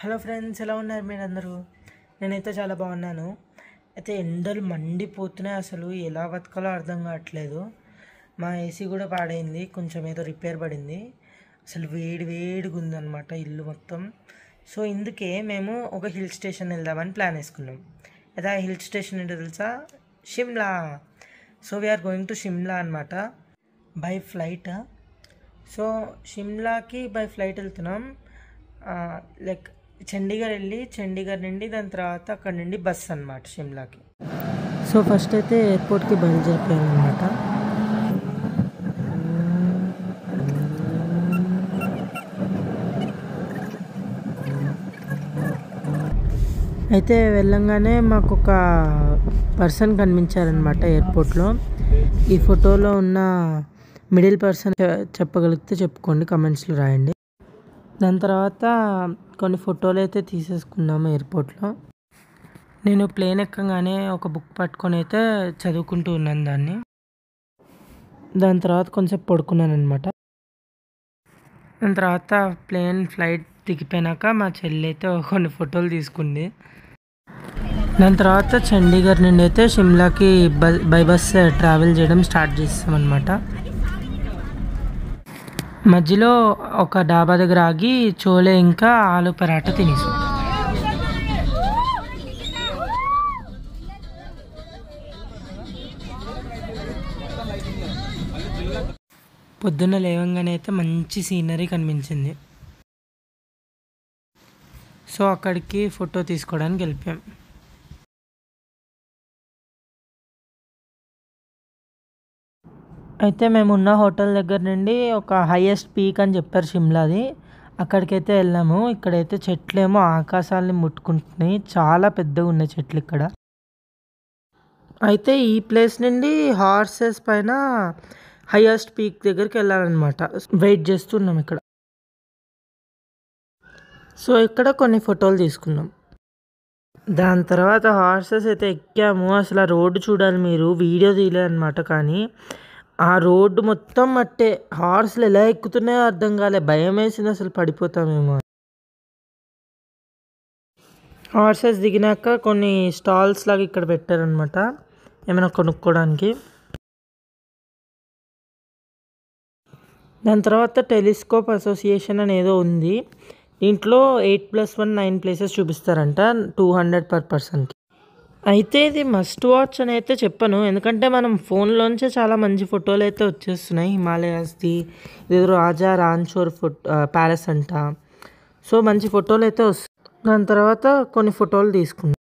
Hello friends ఎలా ఉన్నారు మీరు అందరూ నేనైతే చాలా బాగున్నాను అయితే ఎండలు మండిపోతున్నాయి అసలు ఎలా బతకాలో అర్థం కావట్లేదు మా ఏసీ కూడా పాడైంది కొంచెం ఏదో రిపేర్ పడింది అసలు వేడి వేడిగా ఉందన్నమాట ఇల్లు మొత్తం సో ఇందుకే మేము ఒక హిల్ స్టేషన్ వెళ్దామని ప్లాన్ వేసుకున్నాం అయితే ఆ హిల్ స్టేషన్ ఏంటో తెలుసా Shimla so we are going to Shimla అనమాట బై ఫ్లైట్ సో షిమ్లాకి బై ఫ్లైట్ వెళ్తున్నాం లైక్ చండీగఢ్ వెళ్ళి చండీగఢ్ నుండి దాని తర్వాత అక్కడ నుండి బస్ అనమాట షిమ్లాకి సో ఫస్ట్ అయితే ఎయిర్పోర్ట్కి బయలుదేరిపోయాం అనమాట అయితే వెళ్ళంగానే మాకు ఒక పర్సన్ కనిపించారనమాట ఎయిర్పోర్ట్లో ఈ ఫోటోలో ఉన్న మిడిల్ పర్సన్ చెప్పగలిగితే చెప్పుకోండి కమెంట్స్లో రాయండి దాని తర్వాత కొన్ని ఫోటోలు అయితే తీసేసుకున్నాము ఎయిర్పోర్ట్లో నేను ప్లేన్ ఎక్కగానే ఒక బుక్ పట్టుకొని అయితే చదువుకుంటూ ఉన్నాను దాన్ని దాని తర్వాత కొంచెం పడుకున్నాను అనమాట దాని తర్వాత ప్లేన్ ఫ్లైట్ దిగిపోయినాక మా చెల్లి అయితే కొన్ని ఫోటోలు తీసుకుంది దాని తర్వాత చండీగఢ్ నుండి అయితే షిమ్లాకి బై బస్ ట్రావెల్ చేయడం స్టార్ట్ చేస్తామన్నమాట మధ్యలో ఒక డాబా దగ్గర ఆగి చోలే ఇంకా ఆలు పరాటా తినేసాం పొద్దున్న లేవంగానే అయితే మంచి సీనరీ కనిపించింది సో అక్కడికి ఫోటో తీసుకోవడానికి వెళ్ళిపోయాం అయితే మేము ఉన్న హోటల్ దగ్గర నుండి ఒక హైయెస్ట్ పీక్ అని చెప్పారు షిమ్లాది అక్కడికైతే వెళ్ళాము ఇక్కడైతే చెట్లేమో ఆకాశాన్ని ముట్టుకుంటున్నాయి చాలా పెద్దగా ఉన్నాయి చెట్లు ఇక్కడ అయితే ఈ ప్లేస్ నుండి హార్సెస్ పైన హైయెస్ట్ పీక్ దగ్గరికి వెళ్ళాలన్నమాట వెయిట్ చేస్తున్నాం ఇక్కడ సో ఇక్కడ కొన్ని ఫోటోలు తీసుకున్నాం దాని తర్వాత హార్సెస్ అయితే ఎక్కాము అసలు ఆ రోడ్డు చూడాలి మీరు వీడియో తీయలేదు అనమాట కానీ ఆ రోడ్డు మొత్తం మట్టే హార్స్లు ఎలా ఎక్కుతున్నాయో అర్థం కాలే భయం వేసింది అసలు పడిపోతామేమో హార్సెస్ దిగినాక కొన్ని స్టాల్స్ లాగా ఇక్కడ పెట్టారనమాట ఏమైనా కొనుక్కోవడానికి దాని తర్వాత టెలిస్కోప్ అసోసియేషన్ అని ఏదో ఉంది దీంట్లో eight plus one nine places చూపిస్తారంట టూ హండ్రెడ్ పర్ పర్సన్కి అయితే ఇది మస్ట్ వాచ్ అని అయితే చెప్పను ఎందుకంటే మనం ఫోన్లోంచే చాలా మంచి ఫోటోలు అయితే వచ్చేస్తున్నాయి హిమాలయాస్ది ఇదేదో రాజా రాన్చోర్ ఫోటో ప్యాలెస్ అంట సో మంచి ఫోటోలు అయితే వస్తాయి దాని తర్వాత కొన్ని ఫోటోలు తీసుకున్నాం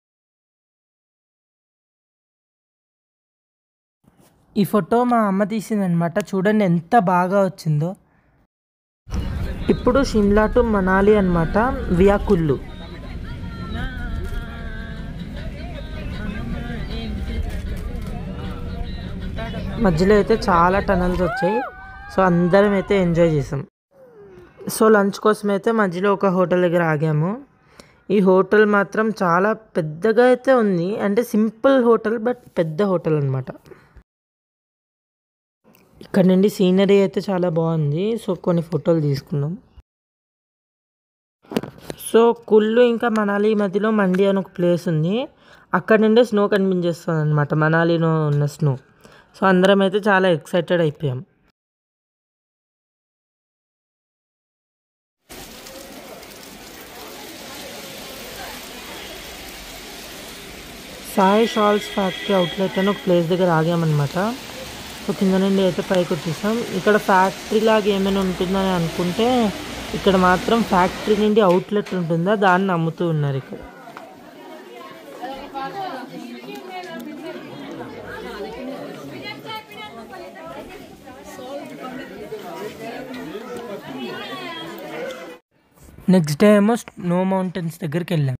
ఈ ఫోటో మా అమ్మ తీసిందనమాట చూడండి ఎంత బాగా వచ్చిందో ఇప్పుడు షిమ్లా టు మనాలి అనమాట వియా కుల్లు మధ్యలో అయితే చాలా టనల్స్ వచ్చాయి సో అందరం అయితే ఎంజాయ్ చేసాం సో లంచ్ కోసం అయితే మధ్యలో ఒక హోటల్ దగ్గర ఆగాము ఈ హోటల్ మాత్రం చాలా పెద్దగా అయితే ఉంది అంటే సింపుల్ హోటల్ బట్ పెద్ద హోటల్ అనమాట ఇక్కడ నుండి సీనరీ అయితే చాలా బాగుంది సో కొన్ని ఫోటోలు తీసుకున్నాం సో కుల్లు ఇంకా మనాలి మధ్యలో మండి అని ఒక ప్లేస్ ఉంది అక్కడ నుండే స్నో కనిపించేస్తుంది అనమాట మనాలిలో ఉన్న స్నో సో అందరం అయితే చాలా ఎక్సైటెడ్ అయిపోయాం సాయి షాల్స్ ఫ్యాక్టరీ అవుట్లెట్ అని ఒక ప్లేస్ దగ్గర ఆగామన్నమాట సో కింద నుండి అయితే పైకి వచ్చేసాం ఇక్కడ ఫ్యాక్టరీ లాగా ఏమైనా ఉంటుందని అనుకుంటే ఇక్కడ మాత్రం ఫ్యాక్టరీ నుండి అవుట్లెట్ ఉంటుందా దాన్ని అమ్ముతూ ఉన్నారు ఇక్కడ నెక్స్ట్ డే ఏమో స్నో మౌంటైన్స్ దగ్గరికి వెళ్ళాం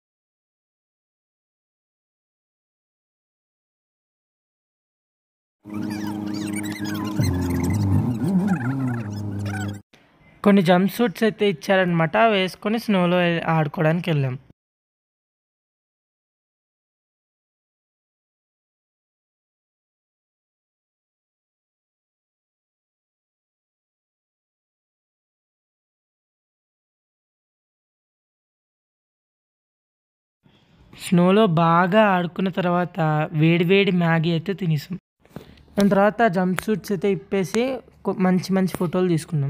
కొన్ని జంప్ సూట్స్ అయితే ఇచ్చారనమాట వేసుకొని స్నోలో ఆడుకోవడానికి వెళ్ళాం స్నోలో బాగా ఆడుకున్న తర్వాత వేడి వేడి మ్యాగీ అయితే తినేసాం దాని తర్వాత జంప్ సూట్స్ అయితే ఇప్పేసి కొ- మంచి మంచి ఫోటోలు తీసుకున్నాం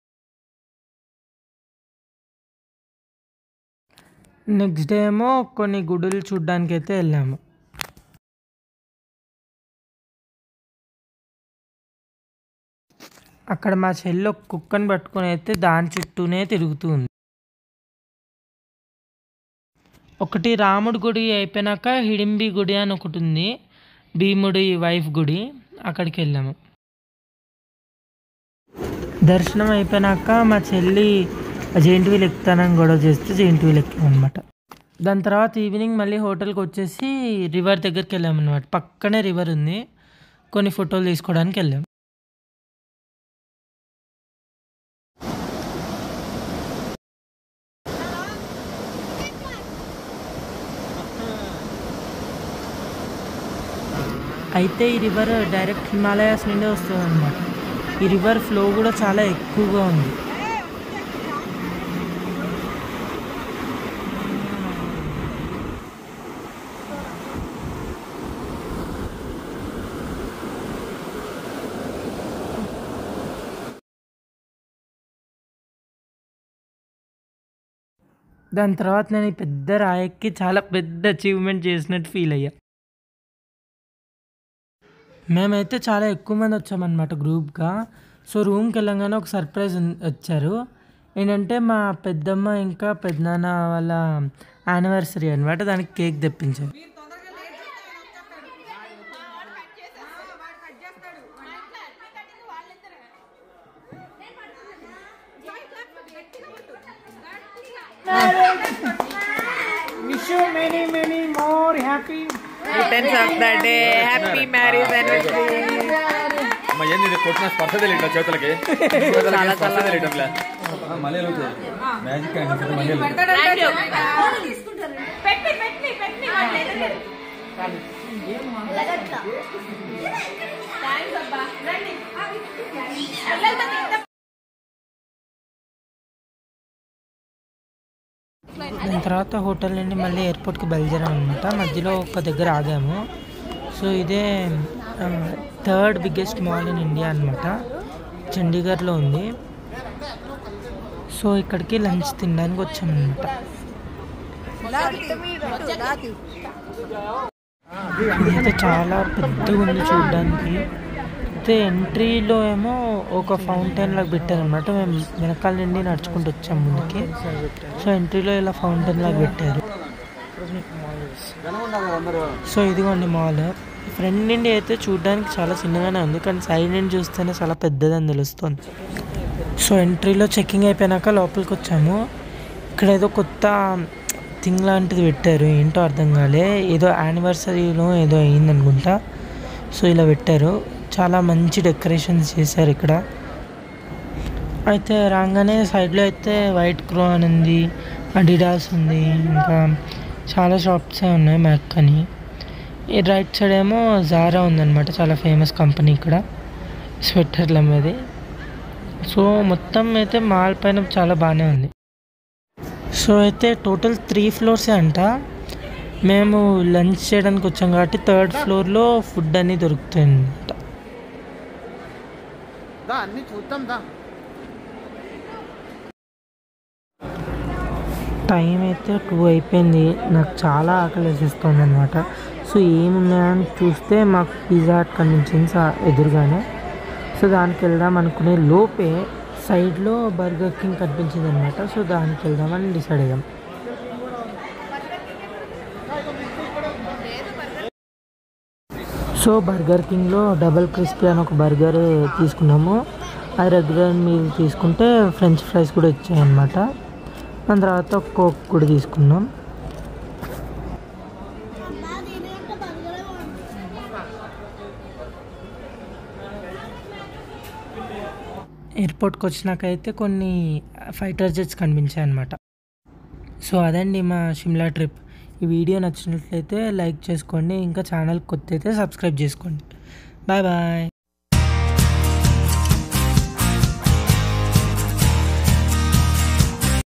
నెక్స్ట్ డే ఏమో కొన్ని గుడులు చూడ్డానికి అయితే వెళ్ళాము అక్కడ మా చెల్లి ఒక కుక్కని పట్టుకొని అయితే దాని చుట్టూనే తిరుగుతూ ఉంది ఒకటి రాముడి గుడి అయిపోయినాక హిడింబి గుడి అని ఒకటి ఉంది భీముడి వైఫ్ గుడి అక్కడికి వెళ్ళాము దర్శనం అయిపోయినాక మా చెల్లి జెయింట్ వీల్ ఎక్కుతానని గొడవ చేస్తే జెయింట్ వీల్ ఎక్కాం అనమాట దాని తర్వాత ఈవినింగ్ మళ్ళీ హోటల్కి వచ్చేసి రివర్ దగ్గరికి వెళ్ళాం అనమాట పక్కనే రివర్ ఉంది కొన్ని ఫోటోలు తీసుకోవడానికి వెళ్ళాం అయితే ఈ రివర్ డైరెక్ట్ హిమాలయాస్ నుండి వస్తుంది అనమాట ఈ రివర్ ఫ్లో కూడా చాలా ఎక్కువగా ఉంది దాని తర్వాత నేను ఈ పెద్ద రాయక్కి చాలా పెద్ద అచీవ్మెంట్ చేసినట్టు ఫీల్ అయ్యా మేమైతే చాలా ఎక్కువ మంది వచ్చామన్నమాట గ్రూప్గా సో రూమ్కి వెళ్ళంగానే ఒక సర్ప్రైజ్ ఉన్- వచ్చారు ఏంటంటే మా పెద్దమ్మ ఇంకా పెద్దనాన్న వాళ్ళ యానివర్సరీ అనమాట దానికి కేక్ తెప్పించారు wish many many more happy returns of the day happy marriage anniversary అమ్మ ఏంది ఇది కొట్టిన స్పర్శ తెలియట్లా చేతులకి చేతులకి స్పర్శ తెలియటంలే మళ్ళీ మ్యాజిక్ అండి మళ్ళీ పెట్టి పెట్టి పెట్టి థ్యాంక్స్ అబ్బా రండి పిల్లలతో తిందాం. దాని తర్వాత హోటల్ నుండి మళ్ళీ ఎయిర్పోర్ట్కి బయలుదేరాం అనమాట మధ్యలో ఒక దగ్గర ఆగాము సో ఇదే third biggest mall in India అనమాట చండీగఢ్లో ఉంది సో ఇక్కడికి లంచ్ తినడానికి వచ్చామన్నమాట ఇదైతే చాలా పెద్దగా ఉంది చూడడానికి అయితే ఎంట్రీలో ఏమో ఒక ఫౌంటైన్ లాగా పెట్టారనమాట మేము వెనకాల నుండి నడుచుకుంటూ వచ్చాం ముందుకి సో ఎంట్రీలో ఇలా ఫౌంటైన్ లాగా పెట్టారు సో ఇదిగోండి మాల్ ఫ్రంట్ నుండి అయితే చూడడానికి చాలా చిన్నగానే ఉంది కానీ సైడ్ నుండి చూస్తేనే చాలా పెద్దదని తెలుస్తుంది సో ఎంట్రీలో చెక్కింగ్ అయిపోయినాక లోపలికి వచ్చాము ఇక్కడ ఏదో కొత్త థింగ్ లాంటిది పెట్టారు ఏంటో అర్థం కాలే ఏదో యానివర్సరీలో ఏదో అయింది అనుకుంటా సో ఇలా పెట్టారు చాలా మంచి డెకరేషన్స్ చేశారు ఇక్కడ అయితే రాగానే సైడ్లో అయితే వైట్ క్రో అని ఉంది అడిడాస్ ఉంది ఇంకా చాలా షాప్స్ ఉన్నాయి మ్యాక్ అని ఈ రైట్ సైడ్ ఏమో జారా ఉందన్నమాట చాలా ఫేమస్ కంపెనీ ఇక్కడ స్వెటర్ల మీద సో మొత్తం అయితే మాల్ పైన చాలా బాగానే ఉంది సో అయితే టోటల్ త్రీ ఫ్లోర్సే అంట మేము లంచ్ చేయడానికి వచ్చాం కాబట్టి థర్డ్ ఫ్లోర్లో ఫుడ్ అన్నీ దొరుకుతాయి అనమాట టైం అయితే టూ అయిపోయింది నాకు చాలా ఆకలి వేసేస్తుంది అనమాట సో ఏమున్నాయని చూస్తే మాకు పిజ్జా హట్ కనిపించింది సా- ఎదురుగానే సో దానికి వెళ్దాం అనుకునే లోపే సైడ్లో బర్గర్ కింగ్ కనిపించింది అనమాట సో దానికి వెళ్దామని డిసైడ్ అయ్యాం సో బర్గర్ కింగ్లో డబల్ క్రిస్పీ అని ఒక బర్గర్ తీసుకున్నాము అది రెగ్యులర్ మీల్ తీసుకుంటే ఫ్రెంచ్ ఫ్రైస్ కూడా వచ్చాయన్నమాట దాని తర్వాత ఒక కోక్ కూడా తీసుకున్నాం ఎయిర్పోర్ట్కి వచ్చినాకైతే కొన్ని ఫైటర్ జెట్స్ కనిపించాయి అనమాట సో అదండి మా షిమ్లా ట్రిప్ ఈ వీడియో నచ్చినట్లయితే లైక్ చేసుకోండి ఇంకా ఛానల్ కొత్త అయితే సబ్స్క్రైబ్ చేసుకోండి బాయ్ బాయ్